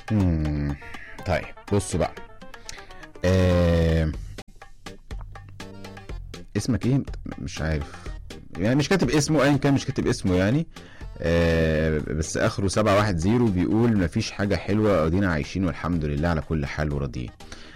مم. طيب بص بقى آه... اسمك ايه مش عارف يعني مش كاتب اسمه ايا كان مش كاتب اسمه يعني آه بس اخره 710 بيقول مفيش حاجه حلوه ادينا عايشين والحمد لله على كل حال وراضيين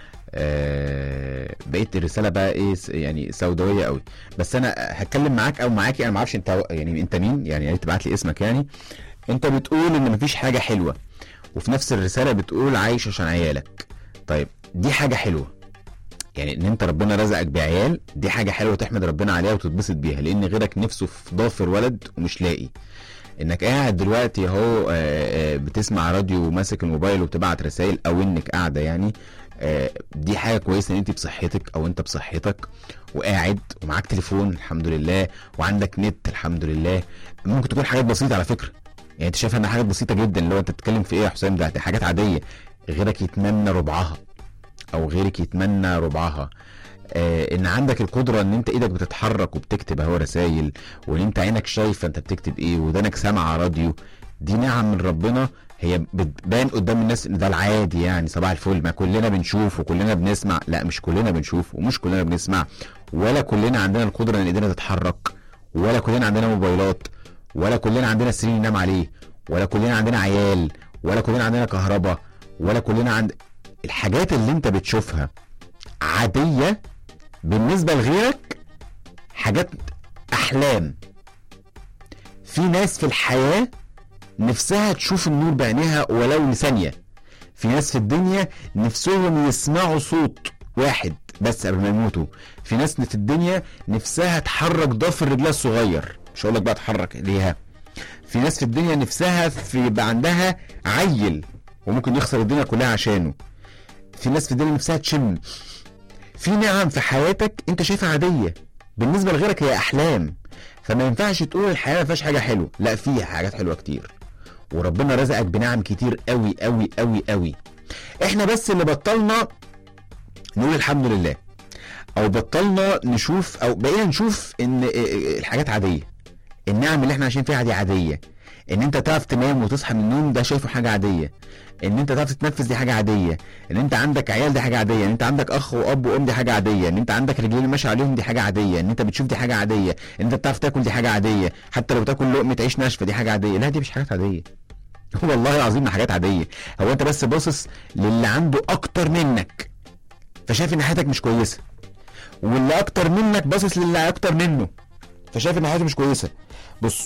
آه بقيت الرساله بقى ايه س- يعني سوداويه قوي بس انا هتكلم معاك او معاكي انا ما اعرفش انت يعني انت مين يعني يا ريت تبعت لي اسمك يعني انت بتقول ان مفيش حاجه حلوه وفي نفس الرساله بتقول عايش عشان عيالك طيب دي حاجه حلوه يعني ان انت ربنا رزقك بعيال دي حاجه حلوه تحمد ربنا عليها وتتبسط بيها لان غيرك نفسه في ضافر ولد ومش لاقي انك قاعد دلوقتي اهو آه، آه، بتسمع راديو وماسك الموبايل وبتبعت رسائل او انك قاعده يعني آه، دي حاجه كويسه ان انت بصحتك او انت بصحتك وقاعد ومعاك تليفون الحمد لله وعندك نت الحمد لله ممكن تكون حاجات بسيطه على فكره يعني انت شايف انها حاجات بسيطه جدا اللي هو انت بتتكلم في ايه يا حسام ده دي حاجات عاديه غيرك يتمنى ربعها او غيرك يتمنى ربعها آه ان عندك القدره ان انت ايدك بتتحرك وبتكتب اهو رسايل وان انت عينك شايفه انت بتكتب ايه ودانك سامعه راديو دي نعم من ربنا هي بتبان قدام الناس ان ده العادي يعني صباح الفل ما كلنا بنشوف وكلنا بنسمع لا مش كلنا بنشوف ومش كلنا بنسمع ولا كلنا عندنا القدره ان ايدينا تتحرك ولا كلنا عندنا موبايلات ولا كلنا عندنا سرير ننام عليه ولا كلنا عندنا عيال ولا كلنا عندنا كهرباء ولا كلنا عند الحاجات اللي انت بتشوفها عادية بالنسبة لغيرك حاجات أحلام في ناس في الحياة نفسها تشوف النور بعينيها ولو لثانية في ناس في الدنيا نفسهم يسمعوا صوت واحد بس قبل ما يموتوا في ناس في الدنيا نفسها تحرك ضفر رجلها الصغير مش هقول لك بقى تحرك ايديها في ناس في الدنيا نفسها في يبقى عندها عيل وممكن يخسر الدنيا كلها عشانه في ناس في الدنيا نفسها تشم في نعم في حياتك انت شايفها عاديه بالنسبه لغيرك هي احلام فما ينفعش تقول الحياه ما فيهاش حاجه حلوه لا فيها حاجات حلوه كتير وربنا رزقك بنعم كتير قوي قوي قوي قوي احنا بس اللي بطلنا نقول الحمد لله او بطلنا نشوف او بقينا نشوف ان الحاجات عاديه النعم اللي احنا عايشين فيها دي عاديه ان انت تعرف تنام وتصحى من النوم ده شايفه حاجه عاديه ان انت تعرف تتنفس دي حاجه عاديه ان انت عندك عيال دي حاجه عاديه ان انت عندك اخ واب وام دي حاجه عاديه ان انت عندك رجلين ماشي عليهم دي حاجه عاديه ان انت بتشوف دي حاجه عاديه ان انت بتعرف تاكل دي حاجه عاديه حتى لو تاكل لقمه عيش ناشفه دي حاجه عاديه لا دي مش حاجات عاديه والله العظيم ما حاجات عاديه هو انت بس باصص للي عنده اكتر منك فشايف ان حياتك مش كويسه واللي اكتر منك باصص للي اكتر منه فشايف ان حياته مش كويسه بص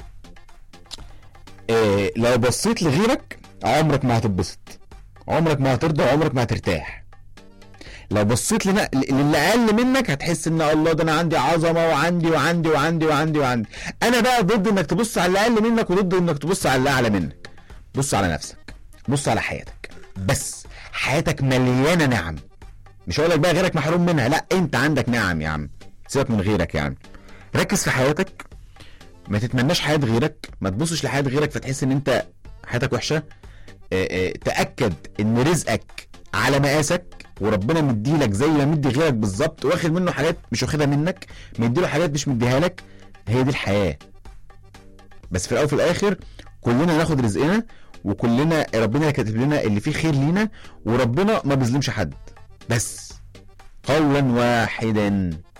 إيه لو بصيت لغيرك عمرك ما هتتبسط عمرك ما هترضى وعمرك ما هترتاح لو بصيت لنا للي اقل منك هتحس ان الله ده انا عندي عظمه وعندي وعندي وعندي وعندي وعندي انا بقى ضد انك تبص على اللي اقل منك وضد انك تبص على اللي اعلى منك بص على نفسك بص على حياتك بس حياتك مليانه نعم مش هقول لك بقى غيرك محروم منها لا انت عندك نعم يا عم سيبك من غيرك يعني ركز في حياتك ما تتمناش حياه غيرك ما تبصش لحياه غيرك فتحس ان انت حياتك وحشه اه اه تاكد ان رزقك على مقاسك وربنا مديلك زي ما مدي غيرك بالظبط واخد منه حاجات مش واخدها منك مديله حاجات مش مديها لك هي دي الحياه بس في الاول وفي الاخر كلنا ناخد رزقنا وكلنا ربنا كاتب لنا اللي فيه خير لينا وربنا ما بيظلمش حد بس قولا واحدا